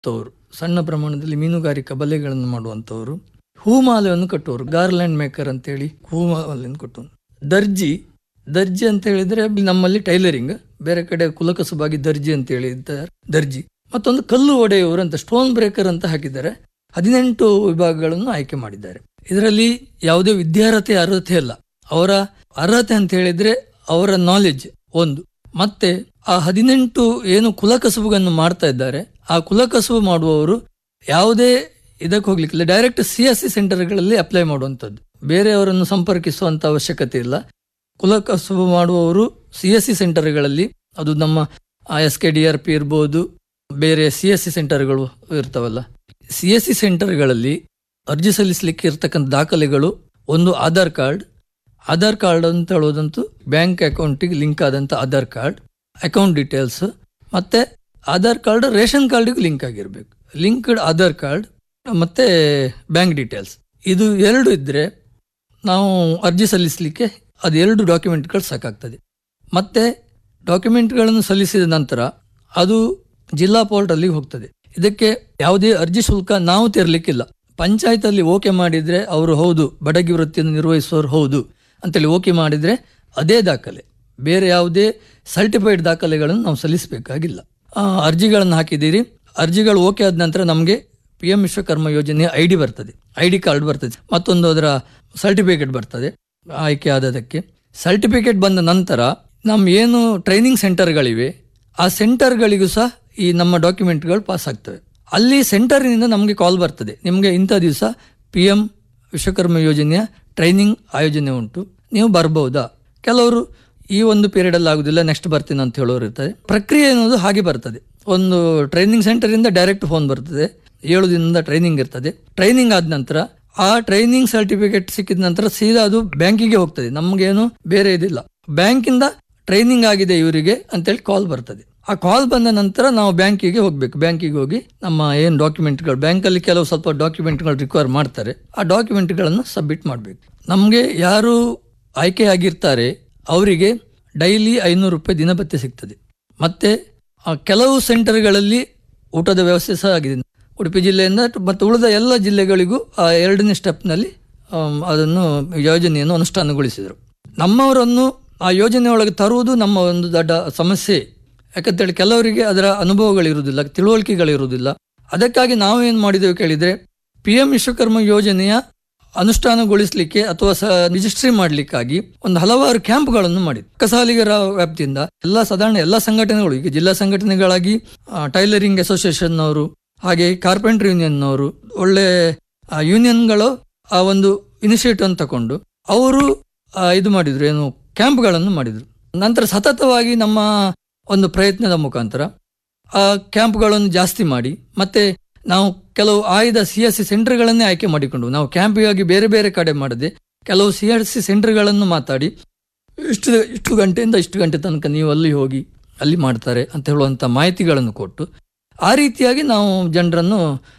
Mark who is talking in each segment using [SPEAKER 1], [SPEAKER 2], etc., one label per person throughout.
[SPEAKER 1] ಮಾಡುವಂಥವ್ರು ಸಣ್ಣ ಪ್ರಮಾಣದಲ್ಲಿ ಮೀನುಗಾರಿಕಾ ಬಲೆಗಳನ್ನು ಮಾಡುವಂಥವ್ರು ಹೂಮಾಲೆಯನ್ನು ಕಟ್ಟುವವರು ಗಾರ್ಲ್ಯಾಂಡ್ ಮೇಕರ್ ಅಂತೇಳಿ ಹೂಮಾಲೆಯನ್ನು ಕಟ್ಟುವ ದರ್ಜಿ ದರ್ಜಿ ಅಂತ ಹೇಳಿದ್ರೆ ನಮ್ಮಲ್ಲಿ ಟೈಲರಿಂಗ್ ಬೇರೆ ಕಡೆ ಕುಲಕಸುಬಾಗಿ ದರ್ಜಿ ಅಂತ ಹೇಳಿದ್ದಾರೆ ದರ್ಜಿ ಮತ್ತೊಂದು ಕಲ್ಲು ಒಡೆಯುವರು ಅಂತ ಸ್ಟೋನ್ ಬ್ರೇಕರ್ ಅಂತ ಹಾಕಿದ್ದಾರೆ ಹದಿನೆಂಟು ವಿಭಾಗಗಳನ್ನು ಆಯ್ಕೆ ಮಾಡಿದ್ದಾರೆ ಇದರಲ್ಲಿ ಯಾವುದೇ ವಿದ್ಯಾರ್ಹತೆ ಅರ್ಹತೆ ಅಲ್ಲ ಅವರ ಅರ್ಹತೆ ಅಂತ ಹೇಳಿದ್ರೆ ಅವರ ನಾಲೆಜ್ ಒಂದು ಮತ್ತೆ ಆ ಹದಿನೆಂಟು ಏನು ಕುಲಕಸುಬುಗಳನ್ನು ಮಾಡ್ತಾ ಇದ್ದಾರೆ ಆ ಕುಲಕಸುಬು ಮಾಡುವವರು ಯಾವುದೇ ಇದಕ್ಕೆ ಹೋಗ್ಲಿಕ್ಕಿಲ್ಲ ಡೈರೆಕ್ಟ್ ಸಿ ಎಸ್ ಸಿ ಸೆಂಟರ್ಗಳಲ್ಲಿ ಅಪ್ಲೈ ಮಾಡುವಂಥದ್ದು ಬೇರೆಯವರನ್ನು ಸಂಪರ್ಕಿಸುವಂತ ಅವಶ್ಯಕತೆ ಇಲ್ಲ ಕುಲಕಸುಬು ಮಾಡುವವರು ಸಿ ಎಸ್ ಸಿ ಸೆಂಟರ್ಗಳಲ್ಲಿ ಅದು ನಮ್ಮ S K D R P ಇರ್ಬೋದು ಬೇರೆ ಸಿ ಎಸ್ ಸಿ ಸೆಂಟರ್ಗಳು ಇರ್ತಾವಲ್ಲ ಸಿ ಎಸ್ ಸಿ ಸೆಂಟರ್ಗಳಲ್ಲಿ ಅರ್ಜಿ ಸಲ್ಲಿಸಲಿಕ್ಕೆ ಇರ್ತಕ್ಕಂಥ ದಾಖಲೆಗಳು ಒಂದು ಆಧಾರ್ ಕಾರ್ಡ್ ಆಧಾರ್ ಕಾರ್ಡ್ ಅಂತ ಹೇಳೋದಂತೂ ಬ್ಯಾಂಕ್ ಅಕೌಂಟಿಗೆ ಲಿಂಕ್ ಆದಂಥ ಆಧಾರ್ ಕಾರ್ಡ್ ಅಕೌಂಟ್ ಡೀಟೇಲ್ಸ್ ಮತ್ತೆ ಆಧಾರ್ ಕಾರ್ಡ್ ರೇಷನ್ ಕಾರ್ಡಿಗೆ ಲಿಂಕ್ ಆಗಿರಬೇಕು ಲಿಂಕ್ಡ್ ಆಧಾರ್ ಕಾರ್ಡ್ ಮತ್ತೆ ಬ್ಯಾಂಕ್ ಡೀಟೇಲ್ಸ್ ಇದು ಎರಡು ಇದ್ರೆ ನಾವು ಅರ್ಜಿ ಸಲ್ಲಿಸಲಿಕ್ಕೆ ಅದು ಎರಡು ಡಾಕ್ಯುಮೆಂಟ್ಗಳು ಸಾಕಾಗ್ತದೆ ಮತ್ತೆ ಡಾಕ್ಯುಮೆಂಟ್ಗಳನ್ನು ಸಲ್ಲಿಸಿದ ನಂತರ ಅದು ಜಿಲ್ಲಾ ಪೋರ್ಟಲ್ಲಿ ಹೋಗ್ತದೆ ಇದಕ್ಕೆ ಯಾವುದೇ ಅರ್ಜಿ ಶುಲ್ಕ ನಾವು ತೆರಲಿಕ್ಕಿಲ್ಲ ಪಂಚಾಯತ್ ಅಲ್ಲಿ ಓಕೆ ಮಾಡಿದ್ರೆ ಅವರು ಹೌದು ಬಡಗಿ ವೃತ್ತಿಯನ್ನು ನಿರ್ವಹಿಸುವವರು ಹೌದು ಅಂತೇಳಿ ಓಕೆ ಮಾಡಿದ್ರೆ ಅದೇ ದಾಖಲೆ ಬೇರೆ ಯಾವುದೇ ಸರ್ಟಿಫೈಡ್ ದಾಖಲೆಗಳನ್ನು ನಾವು ಸಲ್ಲಿಸಬೇಕಾಗಿಲ್ಲ ಆ, ಅರ್ಜಿಗಳನ್ನು ಹಾಕಿದ್ದೀರಿ ಅರ್ಜಿಗಳು ಓಕೆ ಆದ ನಂತರ ನಮಗೆ ಪಿ ಎಂ ವಿಶ್ವಕರ್ಮ ಯೋಜನೆಯ ಐ ಡಿ ಬರ್ತದೆ ಐ ಡಿ ಕಾರ್ಡ್ ಬರ್ತದೆ ಮತ್ತೊಂದು ಅದರ ಸರ್ಟಿಫಿಕೇಟ್ ಬರ್ತದೆ ಆಯ್ಕೆ ಆದದಕ್ಕೆ ಸರ್ಟಿಫಿಕೇಟ್ ಬಂದ ನಂತರ ನಮ್ಮ ಏನು ಟ್ರೈನಿಂಗ್ ಸೆಂಟರ್ಗಳಿವೆ ಆ ಸೆಂಟರ್ಗಳಿಗೂ ಸಹ ಈ ನಮ್ಮ ಡಾಕ್ಯುಮೆಂಟ್ಗಳು ಪಾಸ್ ಆಗ್ತವೆ ಅಲ್ಲಿ ಸೆಂಟರ್ನಿಂದ ನಮಗೆ ಕಾಲ್ ಬರ್ತದೆ ನಿಮಗೆ ಇಂಥ ದಿವಸ ಪಿ ಎಂ ವಿಶ್ವಕರ್ಮ ಯೋಜನೆಯ ಟ್ರೈನಿಂಗ್ ಆಯೋಜನೆ ಉಂಟು ನೀವು ಬರ್ಬೋದಾ ಕೆಲವರು ಈ ಒಂದು ಪೀರಿಯಡ್ ಅಲ್ಲಿ ಆಗುದಿಲ್ಲ ನೆಕ್ಸ್ಟ್ ಬರ್ತೀನಿ ಅಂತ ಹೇಳೋರು ಇರ್ತಾರೆ ಪ್ರಕ್ರಿಯೆ ಅನ್ನೋದು ಹಾಗೆ ಬರ್ತದೆ ಒಂದು ಟ್ರೈನಿಂಗ್ ಸೆಂಟರ್ ಇಂದ ಡೈರೆಕ್ಟ್ ಫೋನ್ ಬರ್ತದೆ ಏಳು ದಿನದ ಟ್ರೈನಿಂಗ್ ಇರ್ತದೆ ಟ್ರೈನಿಂಗ್ ಆದ ನಂತರ ಆ ಟ್ರೈನಿಂಗ್ ಸರ್ಟಿಫಿಕೇಟ್ ಸಿಕ್ಕಿದ ನಂತರ ಸೀದಾ ಅದು ಬ್ಯಾಂಕಿಗೆ ಹೋಗ್ತದೆ ನಮಗೇನು ಬೇರೆ ಇದಿಲ್ಲ ಬ್ಯಾಂಕಿಂದ ಟ್ರೈನಿಂಗ್ ಆಗಿದೆ ಇವರಿಗೆ ಅಂತೇಳಿ ಕಾಲ್ ಬರ್ತದೆ ಆ ಕಾಲ್ ಬಂದ ನಂತರ ನಾವು ಬ್ಯಾಂಕಿಗೆ ಹೋಗ್ಬೇಕು ಬ್ಯಾಂಕಿಗೆ ಹೋಗಿ ನಮ್ಮ ಏನು ಡಾಕ್ಯುಮೆಂಟ್ಗಳು ಬ್ಯಾಂಕಲ್ಲಿ ಕೆಲವು ಸ್ವಲ್ಪ ಡಾಕ್ಯುಮೆಂಟ್ಗಳು ರಿಕ್ವೈರ್ ಮಾಡ್ತಾರೆ ಆ ಡಾಕ್ಯುಮೆಂಟ್ಗಳನ್ನು ಸಬ್ಮಿಟ್ ಮಾಡಬೇಕು ನಮಗೆ ಯಾರು ಆಯ್ಕೆ ಆಗಿರ್ತಾರೆ ಅವರಿಗೆ ಡೈಲಿ ಐನೂರು ರೂಪಾಯಿ ದಿನಭತ್ಯೆ ಸಿಗ್ತದೆ ಮತ್ತೆ ಆ ಕೆಲವು ಸೆಂಟರ್ಗಳಲ್ಲಿ ಊಟದ ವ್ಯವಸ್ಥೆ ಸಹ ಆಗಿದೆ ಉಡುಪಿ ಜಿಲ್ಲೆಯಿಂದ ಮತ್ತು ಉಳಿದ ಎಲ್ಲ ಜಿಲ್ಲೆಗಳಿಗೂ ಆ ಎರಡನೇ ಸ್ಟೆಪ್ನಲ್ಲಿ ಅದನ್ನು ಯೋಜನೆಯನ್ನು ಅನುಷ್ಠಾನಗೊಳಿಸಿದರು ನಮ್ಮವರನ್ನು ಆ ಯೋಜನೆ ಒಳಗೆ ತರುವುದು ನಮ್ಮ ಒಂದು ದೊಡ್ಡ ಸಮಸ್ಯೆ ಯಾಕಂತೇಳಿ ಕೆಲವರಿಗೆ ಅದರ ಅನುಭವಗಳಿರುವುದಿಲ್ಲ ತಿಳುವಳಿಕೆಗಳಿರುವುದಿಲ್ಲ ಅದಕ್ಕಾಗಿ ನಾವು ಏನು ಮಾಡಿದೆವು ಕೇಳಿದರೆ ಪಿ ಎಂ ವಿಶ್ವಕರ್ಮ ಯೋಜನೆಯ ಅನುಷ್ಠಾನಗೊಳಿಸಲಿಕ್ಕೆ ಅಥವಾ ಸ ರಿಜಿಸ್ಟ್ರಿ ಮಾಡಲಿಕ್ಕಾಗಿ ಒಂದು ಹಲವಾರು ಕ್ಯಾಂಪ್ಗಳನ್ನು ಮಾಡಿ ಕಸಾಲಿಗರ ವ್ಯಾಪ್ತಿಯಿಂದ ಎಲ್ಲ ಸಾಧಾರಣ ಎಲ್ಲ ಸಂಘಟನೆಗಳು ಈಗ ಜಿಲ್ಲಾ ಸಂಘಟನೆಗಳಾಗಿ ಆ, ಟೈಲರಿಂಗ್ ಅಸೋಸಿಯೇಷನ್ ಅವರು ಹಾಗೆ ಕಾರ್ಪೆಂಟರ್ ಯೂನಿಯನ್ನವರು ಒಳ್ಳೆ ಆ, ಯೂನಿಯನ್ಗಳು ಆ ಒಂದು ಇನಿಷಿಯೇಟಿವ್ ಅನ್ನು ತಕೊಂಡು ಅವರು ಆ, ಇದು ಮಾಡಿದ್ರು ಏನು ಕ್ಯಾಂಪ್ಗಳನ್ನು ಮಾಡಿದ್ರು ನಂತರ ಸತತವಾಗಿ ನಮ್ಮ ಒಂದು ಪ್ರಯತ್ನದ ಮುಖಾಂತರ ಆ ಕ್ಯಾಂಪ್ಗಳನ್ನು ಜಾಸ್ತಿ ಮಾಡಿ ಮತ್ತೆ ನಾವು ಕೆಲವು ಆಯ್ದ ಸಿ ಎಸ್ ಸಿ ಸೆಂಟರ್ಗಳನ್ನೇ ಆಯ್ಕೆ ಮಾಡಿಕೊಂಡು ನಾವು ಕ್ಯಾಂಪಿಗಾಗಿ ಬೇರೆ ಬೇರೆ ಕಡೆ ಮಾಡದೆ ಕೆಲವು ಸಿ ಎಸ್ ಸಿ ಸೆಂಟರ್ಗಳನ್ನು ಮಾತಾಡಿ ಇಷ್ಟು ಇಷ್ಟು ಗಂಟೆಯಿಂದ ಇಷ್ಟು ಗಂಟೆ ತನಕ ನೀವು ಅಲ್ಲಿ ಹೋಗಿ ಅಲ್ಲಿ ಮಾಡ್ತಾರೆ ಅಂತ ಹೇಳುವಂಥ ಮಾಹಿತಿಗಳನ್ನು ಕೊಟ್ಟು ಆ ರೀತಿಯಾಗಿ ನಾವು ಜನರನ್ನು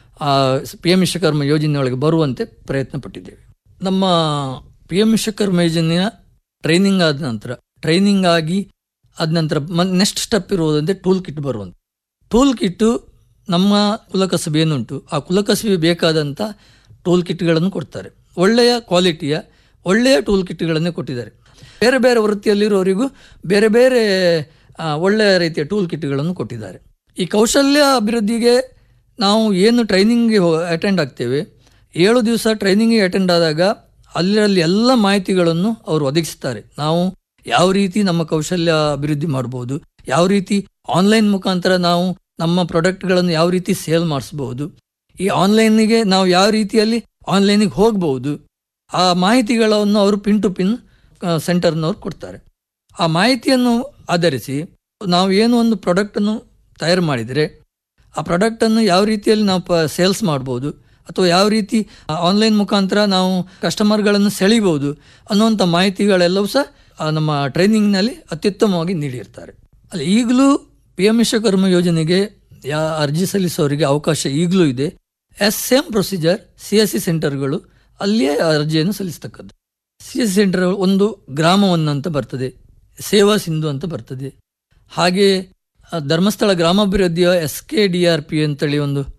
[SPEAKER 1] ಪಿ ಎಂ ವಿಶ್ವಕರ್ಮ ಯೋಜನೆಯೊಳಗೆ ಬರುವಂತೆ ಪ್ರಯತ್ನ ಪಟ್ಟಿದ್ದೇವೆ ನಮ್ಮ ಪಿ ಎಂ ವಿಶ್ವಕರ್ಮ ಯೋಜನೆಯ ಟ್ರೈನಿಂಗ್ ಆದ ನಂತರ ಟ್ರೈನಿಂಗ್ ಆಗಿ ಆದ ನಂತರ ನೆಕ್ಸ್ಟ್ ಸ್ಟೆಪ್ ಇರುವುದಂತೆ ಟೂಲ್ ಕಿಟ್ ಬರುವಂತ ಟೂಲ್ ಕಿಟ್ಟು ನಮ್ಮ ಕುಲಕಸಬೆ ಏನುಂಟು ಆ ಕುಲಕಸಬೆ ಬೇಕಾದಂಥ ಟೂಲ್ ಕಿಟ್ಗಳನ್ನು ಕೊಡ್ತಾರೆ ಒಳ್ಳೆಯ ಕ್ವಾಲಿಟಿಯ ಒಳ್ಳೆಯ ಟೂಲ್ ಕಿಟ್ಗಳನ್ನೇ ಕೊಟ್ಟಿದ್ದಾರೆ ಬೇರೆ ಬೇರೆ ವೃತ್ತಿಯಲ್ಲಿರೋರಿಗೂ ಬೇರೆ ಬೇರೆ ಆ, ಒಳ್ಳೆಯ ರೀತಿಯ ಟೂಲ್ ಕಿಟ್ಗಳನ್ನು ಕೊಟ್ಟಿದ್ದಾರೆ ಈ ಕೌಶಲ್ಯ ಅಭಿವೃದ್ಧಿಗೆ ನಾವು ಏನು ಟ್ರೈನಿಂಗ್ಗೆ ಅಟೆಂಡ್ ಆಗ್ತೇವೆ ಏಳು ದಿವಸ ಟ್ರೈನಿಂಗಿಗೆ ಅಟೆಂಡ್ ಆದಾಗ ಅಲ್ಲಿರಲ್ಲಿ ಎಲ್ಲ ಮಾಹಿತಿಗಳನ್ನು ಅವರು ಒದಗಿಸ್ತಾರೆ ನಾವು ಯಾವ ರೀತಿ ನಮ್ಮ ಕೌಶಲ್ಯ ಅಭಿವೃದ್ಧಿ ಮಾಡ್ಬೋದು ಯಾವ ರೀತಿ ಆನ್ಲೈನ್ ಮುಖಾಂತರ ನಾವು ನಮ್ಮ ಪ್ರಾಡಕ್ಟ್ಗಳನ್ನು ಯಾವ ರೀತಿ ಸೇಲ್ ಮಾಡಿಸ್ಬೋದು ಈ ಆನ್ಲೈನಿಗೆ ನಾವು ಯಾವ ರೀತಿಯಲ್ಲಿ ಆನ್ಲೈನಿಗೆ ಹೋಗ್ಬೋದು ಆ ಮಾಹಿತಿಗಳನ್ನು ಅವರು ಪಿನ್ ಟು ಪಿನ್ ಸೆಂಟರ್ನವ್ರು ಕೊಡ್ತಾರೆ ಆ ಮಾಹಿತಿಯನ್ನು ಆಧರಿಸಿ ನಾವು ಏನು ಒಂದು ಪ್ರಾಡಕ್ಟನ್ನು ತಯಾರು ಮಾಡಿದರೆ ಆ ಪ್ರಾಡಕ್ಟನ್ನು ಯಾವ ರೀತಿಯಲ್ಲಿ ನಾವು ಪ ಸೇಲ್ಸ್ ಮಾಡ್ಬೋದು ಅಥವಾ ಯಾವ ರೀತಿ ಆನ್ಲೈನ್ ಮುಖಾಂತರ ನಾವು ಕಸ್ಟಮರ್ಗಳನ್ನು ಸೆಳಿಬೋದು ಅನ್ನುವಂಥ ಮಾಹಿತಿಗಳೆಲ್ಲವೂ ಸಹ ಆ ನಮ್ಮ ಟ್ರೈನಿಂಗ್ನಲ್ಲಿ ಅತ್ಯುತ್ತಮವಾಗಿ ನೀಡಿರ್ತಾರೆ ಅಲ್ಲಿ ಈಗಲೂ ಪಿ ಎಂ ವಿಶ್ವಕರ್ಮ ಯೋಜನೆಗೆ ಯಾ ಅರ್ಜಿ ಸಲ್ಲಿಸೋರಿಗೆ ಅವಕಾಶ ಈಗಲೂ ಇದೆ yes same procedure C S C ಸೆಂಟರ್ಗಳು ಅಲ್ಲಿಯೇ ಅರ್ಜಿಯನ್ನು ಸಲ್ಲಿಸ್ತಕ್ಕದ್ದು ಸಿ ಎಸ್ ಸಿ ಸೆಂಟರ್ ಒಂದು ಗ್ರಾಮವನ್ನು ಅಂತ ಬರ್ತದೆ ಸೇವಾ ಸಿಂಧು ಅಂತ ಬರ್ತದೆ ಹಾಗೆ ಆ, ಧರ್ಮಸ್ಥಳ ಗ್ರಾಮಾಭಿವೃದ್ಧಿಯ S K D R P ಅಂತೇಳಿ ಒಂದು